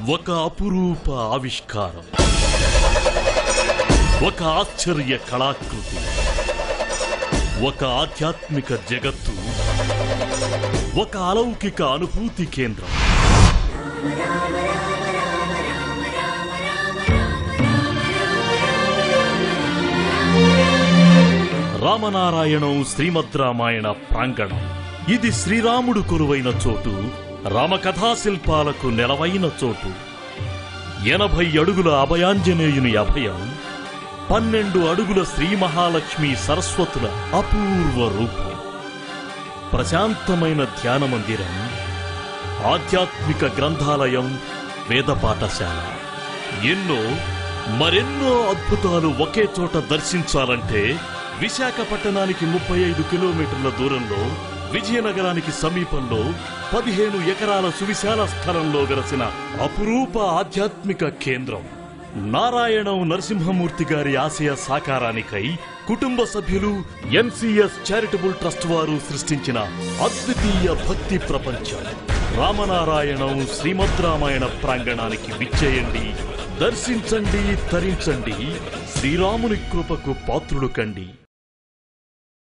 ఒక అపురూప ఆవిష్కారం ఒక ఆశ్చర్య కళాకృతి ఒక ఆధ్యాత్మిక జగత్తు ఒక అలౌకిక అనుభూతి కేంద్రం రామనారాయణం శ్రీమద్ రామాయణ ప్రాంగణం ఇది శ్రీరాముడు కొలువైన చోటు రామకథా శిల్పాలకు నెలవైన చోటు ఎనభై అడుగుల అభయాంజనేయుని అభయం పన్నెండు అడుగుల శ్రీ మహాలక్ష్మి సరస్వతుల అపూర్వ రూపం ప్రశాంతమైన ధ్యాన మందిరం ఆధ్యాత్మిక గ్రంథాలయం వేద పాఠశాల ఎన్నో మరెన్నో అద్భుతాలు ఒకే చోట దర్శించాలంటే విశాఖపట్టణానికి ముప్పై ఐదు కిలోమీటర్ల దూరంలో విజయనగరానికి సమీపంలో పదిహేను ఎకరాల సువిశాల స్థలంలో వెలసిన అపురూప ఆధ్యాత్మిక కేంద్రం నారాయణం నరసింహమూర్తి గారి ఆశయ సాకారానికై కుటుంబ సభ్యులు ఎన్సిఎస్ చారిటబుల్ ట్రస్ట్ వారు సృష్టించిన అద్వితీయ భక్తి ప్రపంచం రామనారాయణం శ్రీమద్ రామాయణ ప్రాంగణానికి విచ్చేయండి దర్శించండి తరించండి శ్రీరాముని కృపకు పాత్రులు కండి